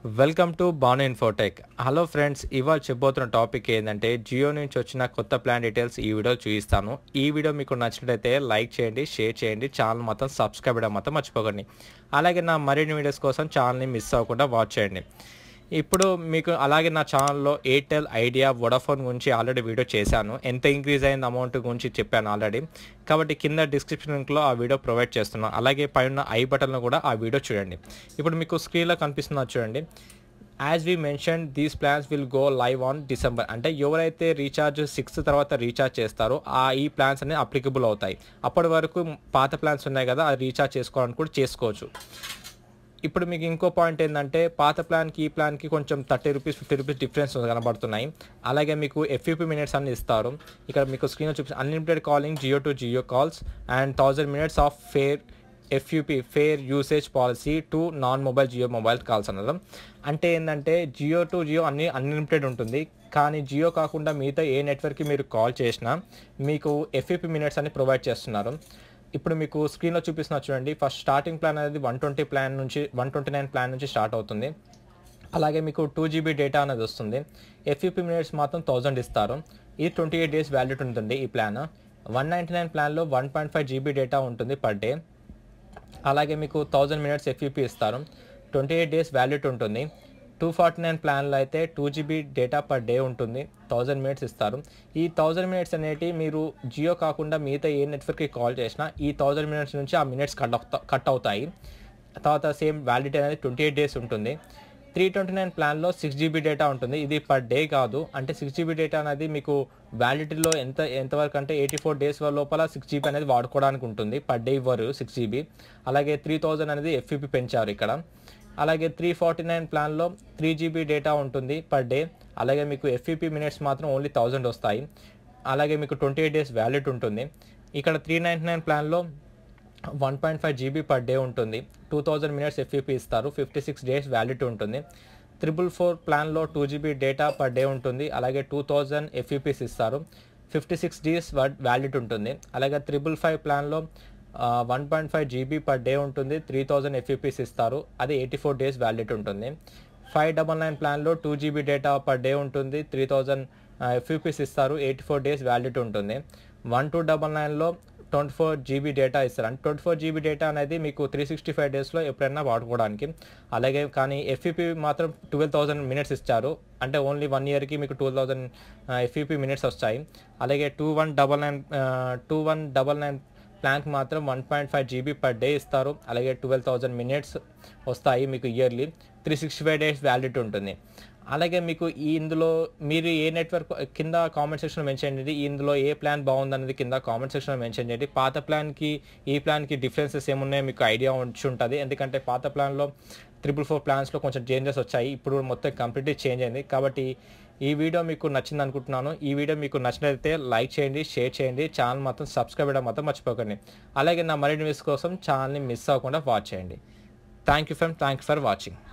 welcome to Bhanu Infotech hello friends ఇవాళ చెప్పబోతున్న topic ఏంటంటే జియో నుంచి వచ్చిన కొత్త ప్లాన్ డీటెయిల్స్ ఈ వీడియో చూపిస్తాను ఈ వీడియో మీకు నచ్చినట్లయితే లైక్ చేయండి షేర్ చేయండి ఛానల్ మొత్తం సబ్స్క్రైబ్ చేయడం మొత్తం మర్చిపోకండి అలాగే నా మరిన్ని వీడియోస్ కోసం ఛానల్ని మిస్ అవ్వకుండా వాచ్ చేయండి ఇప్పుడు మీకు అలాగే నా ఛానల్లో ఎయిర్టెల్ ఐడియా వొడాఫోన్ గురించి ఆల్రెడీ వీడియో చేశాను ఎంత ఇంక్రీజ్ అయింది అమౌంట్ గురించి చెప్పాను ఆల్రెడీ కాబట్టి కింద డిస్క్రిప్షన్ లింక్లో ఆ వీడియో ప్రొవైడ్ చేస్తున్నాను అలాగే పైన ఐ బటన్లో కూడా ఆ వీడియో చూడండి ఇప్పుడు మీకు స్క్రీన్లో కనిపిస్తున్నా చూడండి as we mention these plans will go live on December అంటే ఎవరైతే రీఛార్జ్ సిక్స్త్ తర్వాత రీఛార్జ్ చేస్తారో ఆ ఈ ప్లాన్స్ అనేవి అప్లికబుల్ అవుతాయి అప్పటి వరకు పాత ప్లాన్స్ ఉన్నాయి కదా అది రీఛార్జ్ చేసుకోవాలని కూడా చేసుకోవచ్చు ఇప్పుడు మీకు ఇంకో పాయింట్ ఏంటంటే పాత ప్లాన్కి ఈ ప్లాన్కి కొంచెం thirty rupees fifty rupees difference కనబడుతున్నాయి అలాగే మీకు ఎఫ్యూపీ మినిట్స్ అన్ని ఇస్తారు ఇక్కడ మీకు స్క్రీన్ చూపి unlimited calling Jio to Jio calls and thousand minutes of fair FUP fair usage policy to non mobile Jio mobile calls అన్నది అంటే ఏంటంటే జియో టు జియో అన్ని అన్లిమిటెడ్ ఉంటుంది కానీ జియో కాకుండా మిగతా ఏ నెట్వర్క్కి మీరు కాల్ చేసినా మీకు ఎఫ్యూపీ మినిట్స్ అని ప్రొవైడ్ చేస్తున్నారు ఇప్పుడు మీకు స్క్రీన్లో చూపిస్తున్నా చూడండి ఫస్ట్ స్టార్టింగ్ ప్లాన్ అనేది వన్ ట్వంటీ ప్లాన్ నుంచి వన్ ట్వంటీ నైన్ ప్లాన్ నుంచి స్టార్ట్ అవుతుంది అలాగే మీకు టూ జీబీ డేటా అనేది వస్తుంది ఎఫ్యూపీ మినిట్స్ మాత్రం థౌజండ్ ఇస్తారు ఇది ట్వంటీ ఎయిట్ డేస్ వ్యాలిడ్ ఉంటుంది ఈ ప్లాన్ వన్ నైంటీ నైన్ ప్లాన్లో one point five GB data ఉంటుంది పర్ డే అలాగే మీకు థౌజండ్ మినిట్స్ ఎఫ్యూపీ ఇస్తారు ట్వంటీ ఎయిట్ డేస్ వ్యాలిడ్ ఉంటుంది టూ ఫార్టీ నైన్ ప్లాన్లో అయితే two GB data per day ఉంటుంది థౌజండ్ మినిట్స్ ఇస్తారు ఈ థౌజండ్ మినిట్స్ అనేటి మీరు జియో కాకుండా మిగతా ఏ నెట్వర్క్కి కాల్ చేసినా ఈ థౌజండ్ మినిట్స్ నుంచి ఆ మినిట్స్ కట్ అవుతా కట్ అవుతాయి తర్వాత సేమ్ వ్యాలిడిటీ అనేది ట్వంటీ ఎయిట్ డేస్ ఉంటుంది త్రీ ట్వంటీ నైన్ ప్లాన్లో సిక్స్ జీబీ డేటా ఉంటుంది ఇది పర్ డే కాదు అంటే సిక్స్ జీబీ డేటా అనేది మీకు వ్యాలిడిటీలో ఎంత ఎంతవరకు అంటే ఎయిటీ ఫోర్ డేస్ లోపల సిక్స్ జీబీ అనేది వాడుకోవడానికి ఉంటుంది పర్ డే ఇవ్వరు సిక్స్ జీబీ అలాగే త్రీ థౌజండ్ అనేది ఎఫ్యూపీ పెంచారు ఇక్కడ అలాగే త్రీ ఫార్టీ నైన్ ప్లాన్లో త్రీ జీబీ డేటా ఉంటుంది పర్ డే అలాగే మీకు ఎఫ్ఈపీ మినిట్స్ మాత్రం ఓన్లీ థౌజండ్ వస్తాయి అలాగే మీకు ట్వంటీ ఎయిట్ డేస్ వ్యాలిడ్ ఉంటుంది ఇక్కడ త్రీ నైంటీ నైన్ ప్లాన్లో one point five GB per day ఉంటుంది టూ థౌజండ్ మినిట్స్ ఎఫ్ఈపీ ఇస్తారు ఫిఫ్టీ సిక్స్ డేస్ వ్యాలిడ్ ఉంటుంది త్రిబుల్ ఫోర్ ప్లాన్లో two GB data per day ఉంటుంది అలాగే టూ థౌజండ్ ఎఫ్ఈపీస్ ఇస్తారు ఫిఫ్టీ సిక్స్ డేస్ వ్యాలిడ్ ఉంటుంది అలాగే త్రిబుల్ ఫైవ్ ప్లాన్లో one point five GB per day ఉంటుంది త్రీ థౌజండ్ ఎఫ్ఈపీస్ ఇస్తారు అది ఎయిటీ ఫోర్ డేస్ వ్యాలిడ్ ఉంటుంది ఫైవ్ డబల్ నైన్ ప్లాన్లో two GB data per day ఉంటుంది త్రీ థౌజండ్ ఎఫ్ఈపీస్ ఇస్తారు ఎయిటీ ఫోర్ డేస్ వ్యాలిడ్ ఉంటుంది వన్ టూ డబల్ నైన్లో twenty four GB data ఇస్తారు అంటే ట్వంటీ ఫోర్ జీబీ డేటా అనేది మీకు త్రీ సిక్స్టీ ఫైవ్ డేస్లో ఎప్పుడైనా వాడుకోవడానికి అలాగే కానీ ఎఫ్ఈపీ మాత్రం ట్వెల్వ్ థౌసండ్ మినిట్స్ ఇచ్చారు అంటే ఓన్లీ వన్ ఇయర్కి మీకు టూ థౌజండ్ ఎఫ్ఈపీ మినిట్స్ వస్తాయి అలాగే two one double nine two one double nine ప్లాన్కి మాత్రం one point five GB per day ఇస్తారు అలాగే ట్వెల్వ్ థౌజండ్ మినిట్స్ వస్తాయి మీకు yearly three sixty five days valid ఉంటుంది అలాగే మీకు ఈ ఇందులో మీరు ఏ నెట్వర్క్ కింద కామెంట్ సెక్షన్లో మెన్షన్ చేయండి ఇందులో ఏ ప్లాన్ బాగుందనేది కింద కామెంట్ సెక్షన్లో మెన్షన్ చేయండి పాత ప్లాన్కి ఈ ప్లాన్కి డిఫరెన్సెస్ ఏమున్నాయో మీకు ఐడియా వచ్చి ఉంటుంది ఎందుకంటే పాత ప్లాన్లో త్రిపుల్ ఫోర్ ప్లాన్స్లో కొంచెం చేంజెస్ వచ్చాయి ఇప్పుడు మొత్తం కంప్లీట్లీ చేంజ్ అయింది కాబట్టి ఈ వీడియో మీకు నచ్చింది అనుకుంటున్నాను ఈ వీడియో మీకు నచ్చినట్లయితే లైక్ చేయండి షేర్ చేయండి ఛానల్ మాత్రం సబ్స్క్రైబ్ చేయడం మాత్రం మర్చిపోకండి అలాగే నా మరిన్ని న్యూస్ కోసం ఛానల్ని మిస్ అవ్వకుండా వాచ్ చేయండి thank you friend thank you for watching